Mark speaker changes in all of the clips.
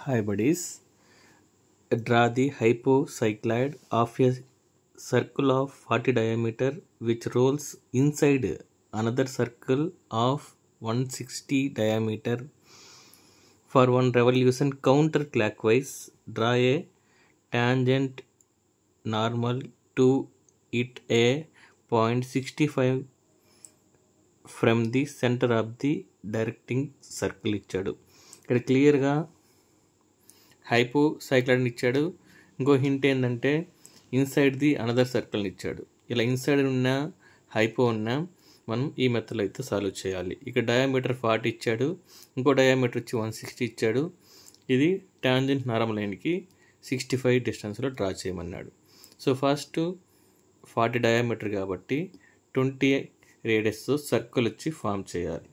Speaker 1: Hi buddies. Draw the hypocycloid of a circle of 40 diameter which rolls inside another circle of 160 diameter. For one revolution counterclockwise, draw a tangent normal to it a point 65 from the centre of the directing circle ఇచ్చాడు ఇక్కడ క్లియర్గా hypo సైక్లాయిడ్ని ఇచ్చాడు ఇంకో hint ఏంటంటే inside the another సర్కిల్ని ఇచ్చాడు ఇలా inside ఉన్న hypo ఉన్న మనం ఈ మెథడ్లో అయితే సాల్వ్ చేయాలి ఇక్కడ డయామీటర్ ఫార్టీ ఇచ్చాడు ఇంకో డయామీటర్ వచ్చి వన్ సిక్స్టీ ఇచ్చాడు ఇది టాంజెంట్ నార్మల్ లైన్కి సిక్స్టీ ఫైవ్ డిస్టెన్స్లో డ్రా చేయమన్నాడు సో ఫస్ట్ ఫార్టీ డయామీటర్ కాబట్టి ట్వంటీ రేడియస్ సర్కిల్ వచ్చి ఫామ్ చేయాలి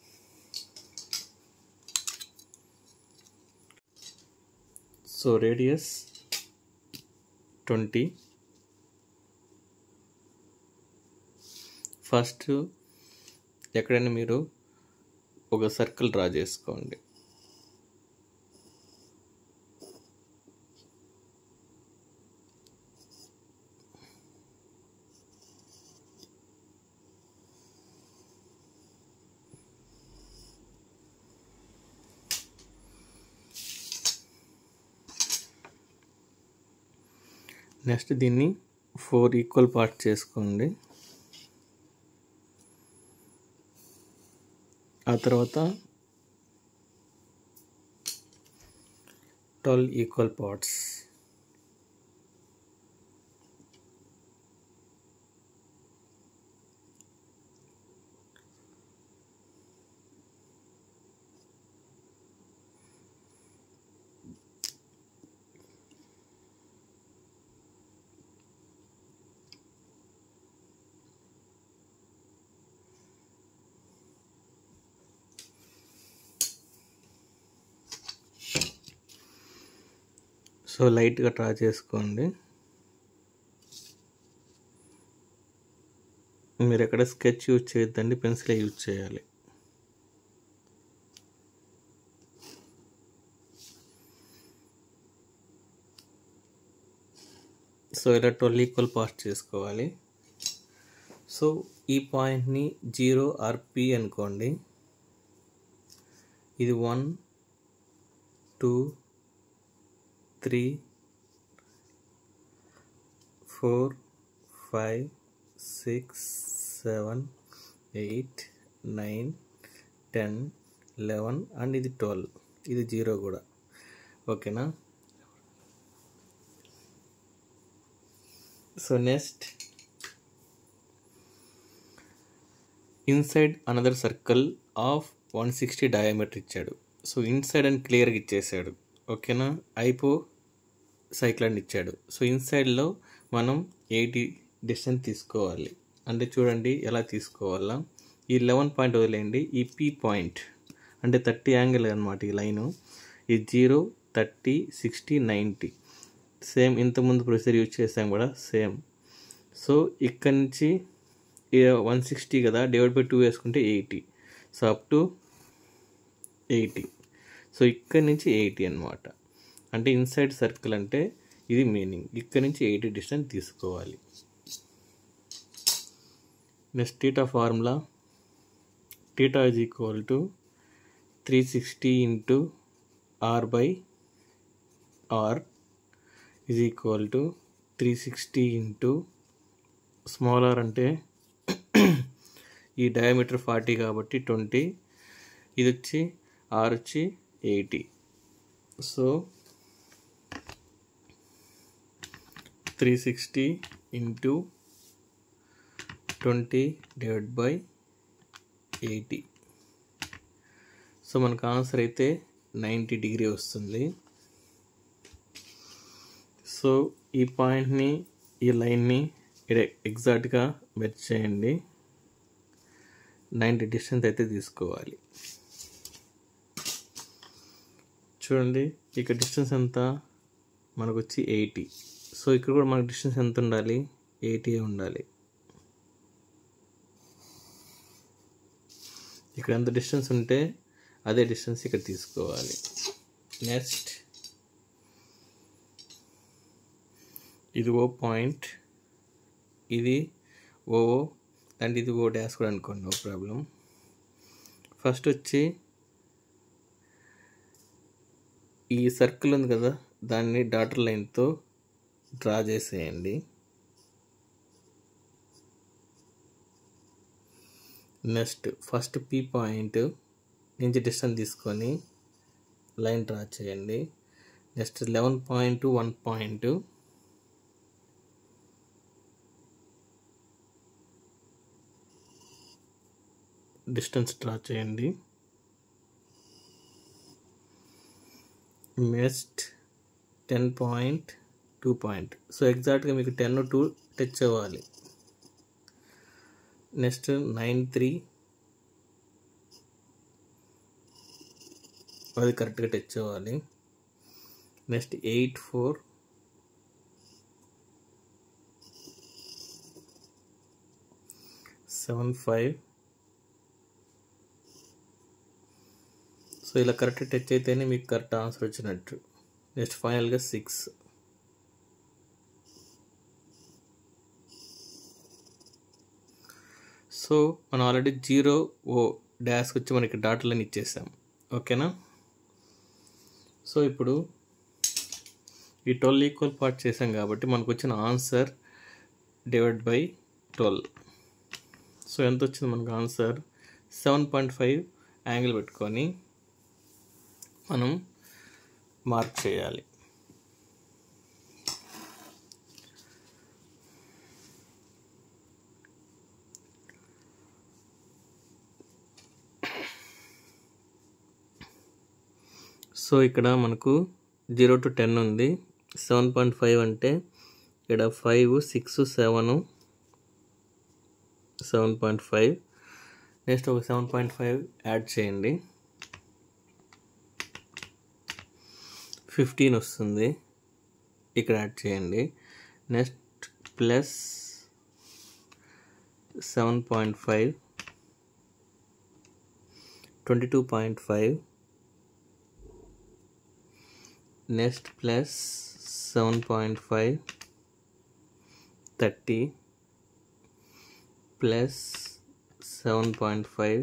Speaker 1: సో రేడియస్ ట్వంటీ ఫస్ట్ ఎక్కడైనా మీరు ఒక సర్కిల్ డ్రా చేసుకోండి నెక్స్ట్ దీన్ని ఫోర్ ఈక్వల్ పార్ట్ చేసుకోండి ఆ తర్వాత ట్వెల్వ్ ఈక్వల్ పార్ట్స్ సో లైట్గా డ్రా చేసుకోండి మీరు ఎక్కడ స్కెచ్ యూజ్ చేయొద్దండి పెన్సిలే యూజ్ చేయాలి సో ఇలా ట్వెల్వ్ ఈక్వల్ పార్ట్ చేసుకోవాలి సో ఈ పాయింట్ని జీరో ఆర్ పి అనుకోండి ఇది one two three four five six seven eight nine ten eleven and ఇది ట్వెల్వ్ ఇది జీరో కూడా ఓకేనా so next inside another circle of one sixty diameter ఇచ్చాడు సో ఇన్సైడ్ అని క్లియర్గా ఇచ్చేసాడు ఓకేనా ఐపో సైక్లాన్ ఇచ్చాడు సో ఇన్సైడ్లో మనం ఎయిటీ డిస్టెన్స్ తీసుకోవాలి అంటే చూడండి ఎలా తీసుకోవాలా ఈ లెవెన్ పాయింట్ వదిలేయండి ఈ పీ పాయింట్ అంటే థర్టీ యాంగిల్ అనమాట ఈ లైను ఈ zero thirty sixty ninety same ఇంతకుముందు ప్రొసీజర్ యూజ్ చేసాం కూడా సేమ్ సో ఇక్కడ నుంచి వన్ సిక్స్టీ కదా డివైడ్ బై టూ వేసుకుంటే eighty so up to eighty so ఇక్కడ నుంచి ఎయిటీ అనమాట అంటే ఇన్సైడ్ సర్కిల్ అంటే ఇది మీనింగ్ ఇక్కడ నుంచి ఎయిటీ డిస్టెన్స్ తీసుకోవాలి next theta formula theta is equal to three sixty into R by R is equal to three sixty into small R అంటే ఈ డయామీటర్ ఫార్టీ కాబట్టి ట్వంటీ ఇది వచ్చి ఆర్ వచ్చి eighty so three sixty into twenty divide by eighty so మనకు answer అయితే ninety degree వస్తుంది so ఈ పాయింట్ని ఈ లైన్ని ఎగ్జాక్ట్గా మెచ్ చేయండి నైంటీ డిస్టెన్స్ అయితే తీసుకోవాలి చూడండి ఇక్కడ డిస్టెన్స్ ఎంత మనకు వచ్చి ఎయిటీ సో ఇక్కడ కూడా మనకు డిస్టెన్స్ ఎంత ఉండాలి ఎయిటీ ఉండాలి ఇక్కడ ఎంత డిస్టెన్స్ ఉంటే అదే డిస్టెన్స్ ఇక్కడ తీసుకోవాలి నెక్స్ట్ ఇది ఓ పాయింట్ ఇది ఓ అండ్ ఇది ఓ డాష్ కూడా అనుకోండి నో ప్రాబ్లం ఫస్ట్ వచ్చి ఈ సర్కిల్ ఉంది కదా దాన్ని డాటర్ లైన్తో డ్రా చేసేయండి నెక్స్ట్ ఫస్ట్ పీ పాయింట్ నుంచి డిస్టెన్స్ తీసుకొని లైన్ డ్రా చేయండి next eleven point one point distance draw చేయండి next ten point two point so ఎగ్జాక్ట్గా మీకు టెన్ టూ టచ్ అవ్వాలి నెక్స్ట్ నైన్ త్రీ అది కరెక్ట్గా టచ్ అవ్వాలి next eight four seven five so ఇలా కరెక్ట్ టచ్ అయితేనే మీకు కరెక్ట్ ఆన్సర్ వచ్చినట్టు నెక్స్ట్ ఫైనల్గా సిక్స్ సో మనం ఆల్రెడీ జీరో ఓ డాష్కి వచ్చి మనకి డాటాలని ఇచ్చేసాం ఓకేనా సో ఇప్పుడు ఈ ట్వెల్వ్ ఈక్వల్ పార్ట్ చేసాం కాబట్టి మనకు వచ్చిన answer divide by twelve so ఎంత వచ్చింది మనకు answer seven point five angle పెట్టుకొని మనం మార్క్ చేయాలి సో ఇక్కడ మనకు జీరో టు టెన్ ఉంది సెవెన్ పాయింట్ ఫైవ్ అంటే ఇక్కడ five six seven seven point five next ఒక సెవెన్ పాయింట్ ఫైవ్ యాడ్ చేయండి ఫిఫ్టీన్ వస్తుంది ఇక్కడ యాడ్ చేయండి next plus seven point five twenty two point five next plus seven point five thirty plus seven point five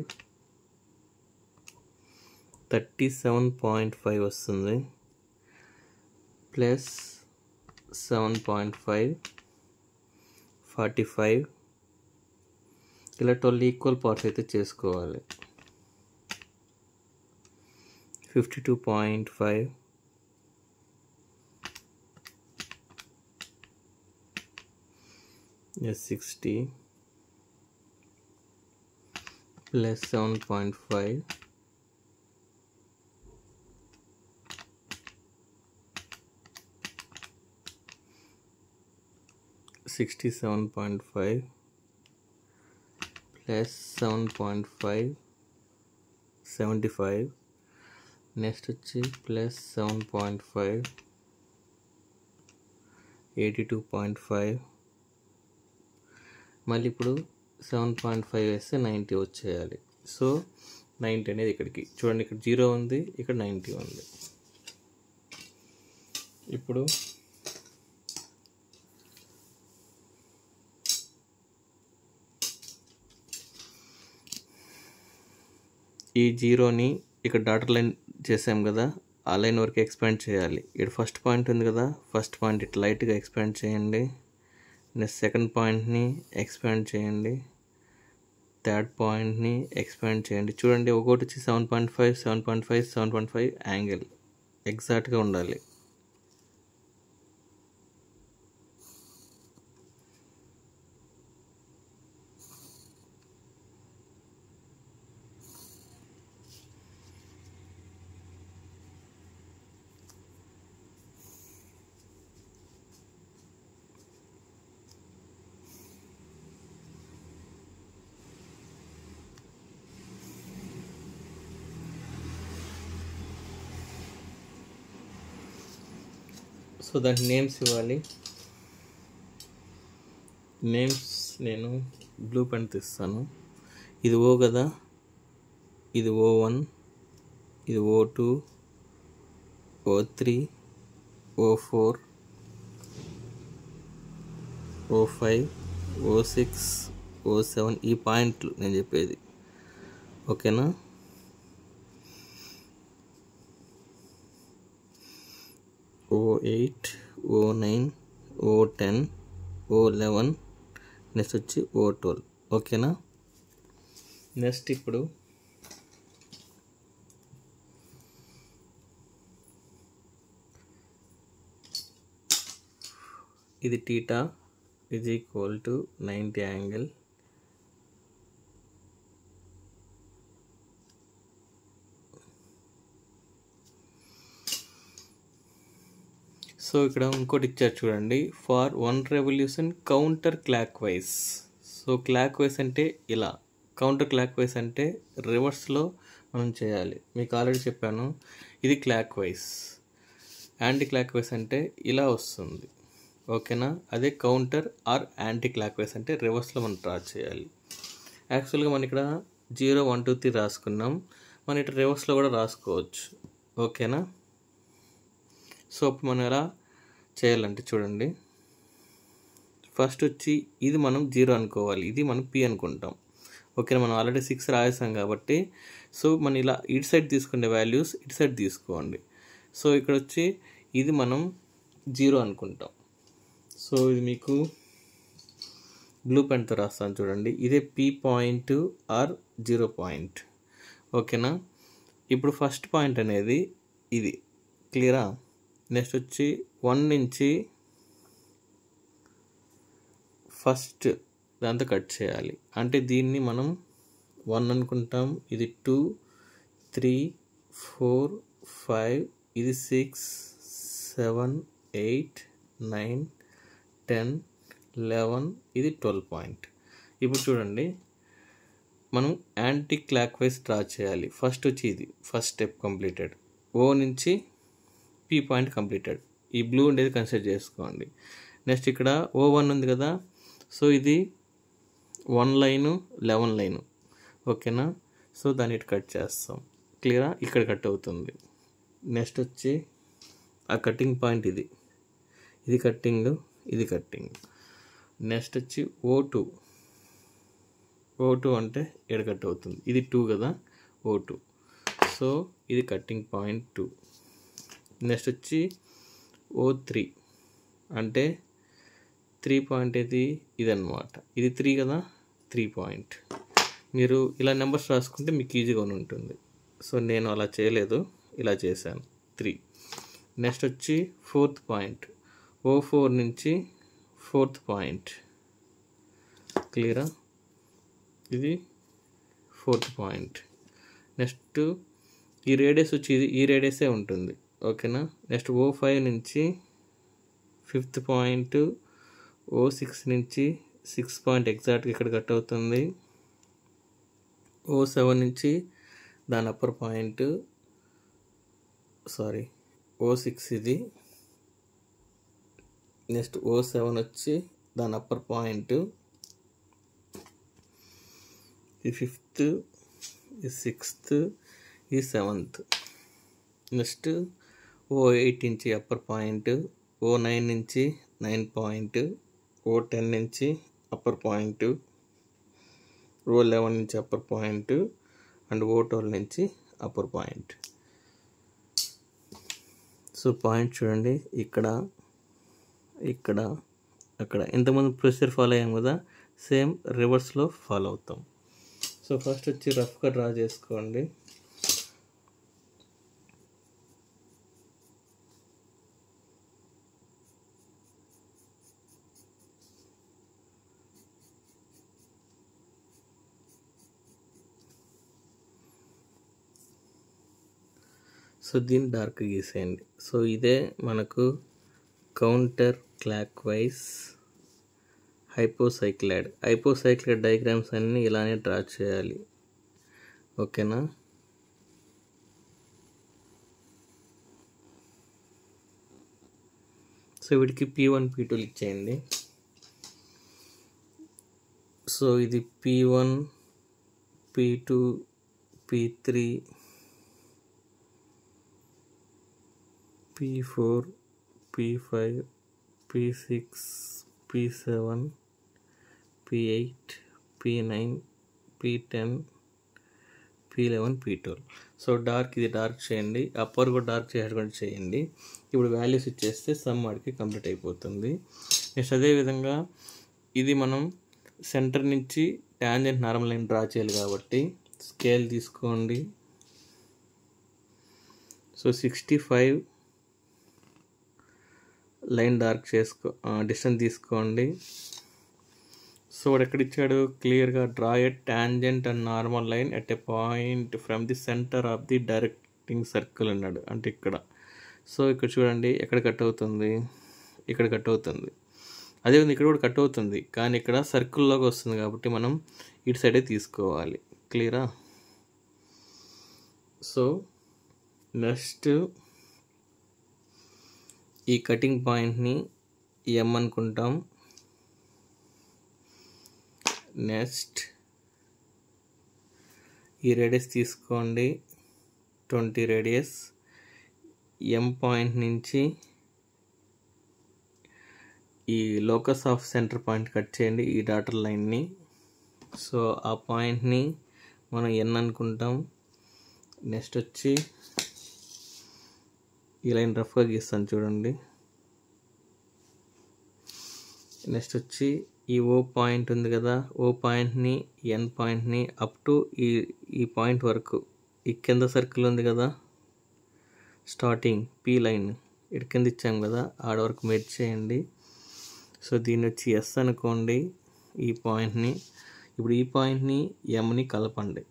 Speaker 1: thirty seven point five వస్తుంది plus seven point five forty five ఇలా twelve equal parts అయితే చేసుకోవాలి fifty two point five yes 60 plus 7.5 67.5 plus 7.5 75 next వచ్చి plus seven point five eighty two point five మళ్ళీ ఇప్పుడు seven point five వేస్తే ninety వచ్చేయాలి so ninety అనేది ఇక్కడికి చూడండి ఇక్కడ జీరో ఉంది ఇక్కడ నైంటీ ఉంది ఇప్పుడు ఈ జీరోని ఇక్కడ డాటర్ లైన్ చేసాం కదా ఆ లైన్ వరకు ఎక్స్పాండ్ చేయాలి ఇక్కడ ఫస్ట్ పాయింట్ ఉంది కదా ఫస్ట్ పాయింట్ ఇట్లా లైట్గా ఎక్స్పాండ్ చేయండి నెక్స్ట్ సెకండ్ పాయింట్ని ఎక్స్పాండ్ చేయండి థర్డ్ పాయింట్ని ఎక్స్పాండ్ చేయండి చూడండి ఒకటి వచ్చి seven point five seven point five seven point five angle ఎగ్జాక్ట్గా ఉండాలి సో దానికి నేమ్స్ ఇవ్వాలి నేమ్స్ నేను బ్లూ పెన్ తీస్తాను ఇది ఓ కదా ఇది ఓ వన్ ఇది O two O three O four O five O six O seven ఈ పాయింట్లు నేను చెప్పేది ఓకేనా O eight O nine O ten O eleven next వచ్చి ఓ ట్వెల్వ్ ఓకేనా నెక్స్ట్ ఇప్పుడు ఇది theta is equal to 90 angle so ఇక్కడ ఇంకోటి ఇచ్చారు చూడండి for one revolution counterclockwise so clock wise అంటే ఇలా కౌంటర్ క్లాక్ వైజ్ అంటే రివర్స్లో మనం చేయాలి మీకు ఆల్రెడీ చెప్పాను ఇది clockwise clock wise అంటే ఇలా వస్తుంది ఓకేనా అదే counter or clock wise అంటే రివర్స్లో మనం డ్రా చేయాలి యాక్చువల్గా మనం ఇక్కడ జీరో వన్ టూ త్రీ రాసుకున్నాం మనం ఇటు రివర్స్లో కూడా రాసుకోవచ్చు ఓకేనా సో ఇప్పుడు మనం ఎలా చేయాలంటే చూడండి ఫస్ట్ వచ్చి ఇది మనం జీరో అనుకోవాలి ఇది మనం పి అనుకుంటాం ఓకేనా మనం ఆల్రెడీ సిక్స్ రాసాం కాబట్టి సో మనం ఇలా ఇటు సైడ్ తీసుకునే వాల్యూస్ ఇటు సైడ్ తీసుకోండి సో ఇక్కడ వచ్చి ఇది మనం జీరో అనుకుంటాం సో ఇది మీకు బ్లూ పెన్తో రాస్తాను చూడండి ఇదే P point R zero point ఓకేనా ఇప్పుడు ఫస్ట్ పాయింట్ అనేది ఇది క్లియరా నెక్స్ట్ వచ్చి వన్ నుంచి ఫస్ట్ దాంతో కట్ చేయాలి అంటే దీన్ని మనం వన్ అనుకుంటాం ఇది టూ త్రీ ఫోర్ ఫైవ్ ఇది six seven eight nine ten eleven ఇది ట్వెల్వ్ పాయింట్ ఇప్పుడు చూడండి మనం యాంటీ క్లాక్ వైజ్ డ్రా చేయాలి ఫస్ట్ వచ్చి ఇది ఫస్ట్ స్టెప్ కంప్లీటెడ్ ఓ నుంచి పీ పాయింట్ కంప్లీటెడ్ ఈ బ్లూ ఉండేది కన్సిడర్ చేసుకోండి నెక్స్ట్ ఇక్కడ ఓ వన్ ఉంది కదా సో ఇది వన్ లైను లెవెన్ లైను ఓకేనా సో దాన్ని ఇటు కట్ చేస్తాం క్లియరా ఇక్కడ కట్ అవుతుంది నెక్స్ట్ వచ్చి ఆ కటింగ్ పాయింట్ ఇది ఇది కట్టింగ్ ఇది కట్టింగ్ నెక్స్ట్ వచ్చి ఓ టూ ఓ టూ అంటే ఎడ కట్ అవుతుంది ఇది టూ కదా ఓ టూ సో ఇది కట్టింగ్ పాయింట్ టూ నెక్స్ట్ వచ్చి ఓ త్రీ అంటే త్రీ పాయింట్ ఇది ఇదన్నమాట ఇది త్రీ కదా త్రీ పాయింట్ మీరు ఇలా నెంబర్స్ రాసుకుంటే మీకు ఈజీగా ఉంటుంది సో నేను అలా చేయలేదు ఇలా చేశాను త్రీ నెక్స్ట్ వచ్చి ఫోర్త్ పాయింట్ ఓ ఫోర్ నుంచి ఫోర్త్ పాయింట్ క్లియరా ఇది ఫోర్త్ పాయింట్ నెక్స్ట్ ఈ రేడియస్ వచ్చి ఇది ఈ రేడియసే ఉంటుంది ఓకేనా నెక్స్ట్ ఓ ఫైవ్ నుంచి ఫిఫ్త్ పాయింట్ ఓ సిక్స్ నుంచి సిక్స్ పాయింట్ ఎగ్జాక్ట్గా ఇక్కడ కట్ అవుతుంది ఓ సెవెన్ నుంచి దాని upper point sorry O six ఇది నెక్స్ట్ ఓ సెవెన్ వచ్చి దాని అప్పర్ పాయింట్ ఈ ఫిఫ్త్ ఈ సిక్స్త్ ఈ సెవెంత్ నెక్స్ట్ ఓ ఎయిట్ నుంచి అప్పర్ పాయింట్ ఓ నైన్ నుంచి నైన్ పాయింట్ ఓ టెన్ నుంచి అప్పర్ పాయింట్ ఓ లెవెన్ నుంచి upper point and O twelve నుంచి అప్పర్ పాయింట్ సో పాయింట్ చూడండి ఇక్కడ ఇక్కడ అక్కడ ఇంతకుముందు ప్రొసీజర్ ఫాలో అయ్యాం కదా సేమ్ రివర్స్లో ఫాలో అవుతాం సో ఫస్ట్ వచ్చి రఫ్గా డ్రా చేసుకోండి సో దీన్ని డార్క్ గీసేయండి సో ఇదే మనకు counterclockwise hypocycloid hypocycloid diagrams అన్నీ ఇలానే డ్రా చేయాలి ఓకేనా సో వీటికి పీ వన్ పీ టూలు ఇచ్చేయండి సో ఇది P one P two P three P four P five P six P seven P eight P nine P ten P eleven P twelve so dark ఇది dark చేయండి upper కూడా dark చేసేటువంటి చేయండి ఇప్పుడు values ఇచ్చేస్తే some వాడికి complete అయిపోతుంది next అదేవిధంగా ఇది మనం సెంటర్ నుంచి ట్యాంజెంట్ నార్మల్ లైన్ డ్రా చేయాలి కాబట్టి స్కేల్ తీసుకోండి so sixty five line dark చేసుకో డిస్టెన్స్ తీసుకోండి సో వాడు ఎక్కడ ఇచ్చాడు క్లియర్గా draw a tangent and normal line at a point from the centre of the directing circle అన్నాడు అంటే ఇక్కడ సో ఇక్కడ చూడండి ఎక్కడ కట్ అవుతుంది ఇక్కడ కట్ అవుతుంది అదేవిధంగా ఇక్కడ కూడా కట్ అవుతుంది కానీ ఇక్కడ సర్కిల్లోకి వస్తుంది కాబట్టి మనం ఇటు సైడే తీసుకోవాలి క్లియరా సో నెక్స్ట్ ఈ కటింగ్ పాయింట్ని ఎం అనుకుంటాం నెక్స్ట్ ఈ రేడియస్ తీసుకోండి ట్వంటీ రేడియస్ ఎం పాయింట్ నుంచి ఈ locus of centre point cut చేయండి ఈ డాటర్ లైన్ని సో ఆ పాయింట్ని మనం ఎన్ అనుకుంటాం నెక్స్ట్ వచ్చి ఈ లైన్ రఫ్గా గీస్తాను చూడండి నెక్స్ట్ వచ్చి ఈ ఓ పాయింట్ ఉంది కదా ఓ పాయింట్ని ఎన్ పాయింట్ని అప్ టు ఈ ఈ పాయింట్ వరకు ఈ కింద సర్కిల్ ఉంది కదా స్టార్టింగ్ పీ లైన్ ఇటు కింద ఇచ్చాం కదా ఆడ వరకు మెర్జ్ చేయండి సో దీన్ని వచ్చి ఎస్ అనుకోండి ఈ పాయింట్ని ఇప్పుడు ఈ పాయింట్ని ఎంని కలపండి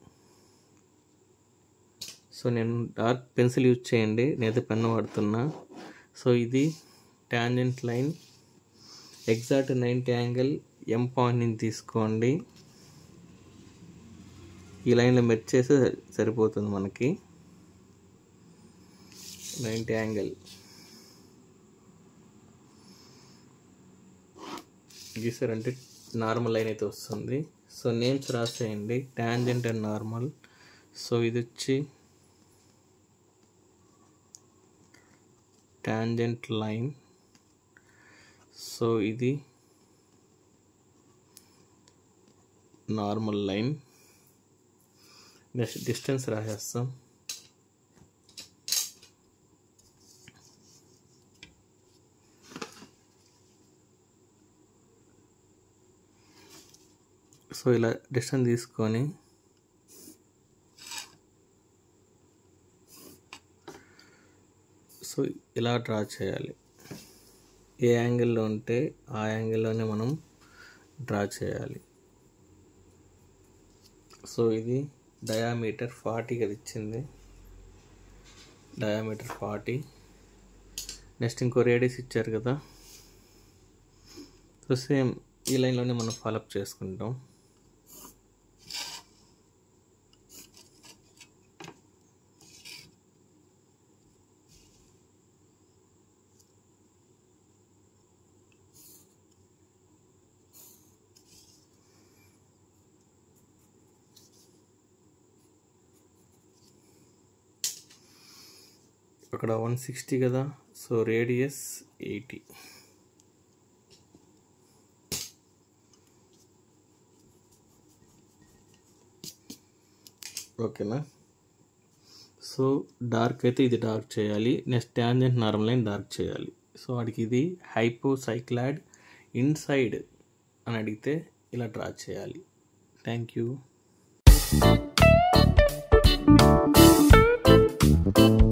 Speaker 1: సో నేను డార్క్ పెన్సిల్ యూజ్ చేయండి నేనైతే పెన్ను వాడుతున్నా సో ఇది tangent line exact ninety angle M పాయింట్ని తీసుకోండి ఈ లైన్లో మెర్చ్ చేస్తే సరిపోతుంది మనకి నైంటీ యాంగిల్ గీసారంటే నార్మల్ లైన్ అయితే వస్తుంది సో నేమ్స్ రాసేయండి ట్యాంజెంట్ అండ్ నార్మల్ సో ఇది వచ్చి ట్యాంజెంట్ లైన్ సో ఇది నార్మల్ లైన్ నెక్స్ట్ డిస్టెన్స్ రాసేస్తాం సో ఇలా డిస్టెన్స్ తీసుకొని సో ఇలా డ్రా చేయాలి ఏ యాంగిల్లో ఉంటే ఆ యాంగిల్లోనే మనం డ్రా చేయాలి సో ఇది డయామీటర్ ఫార్టీ కదా ఇచ్చింది డయామీటర్ ఫార్టీ నెక్స్ట్ ఇంకో రేడియస్ ఇచ్చారు కదా సో సేమ్ ఈ లైన్లోనే మనం ఫాలోఅప్ చేసుకుంటాం అక్కడ వన్ సిక్స్టీ కదా సో రేడియస్ ఎయిటీ ఓకేనా సో డార్క్ అయితే ఇది డార్క్ చేయాలి next tangent normal line dark చేయాలి సో వాడికి ఇది హైపోసైక్లాడ్ ఇన్సైడ్ అని అడిగితే ఇలా డ్రా చేయాలి థ్యాంక్ యూ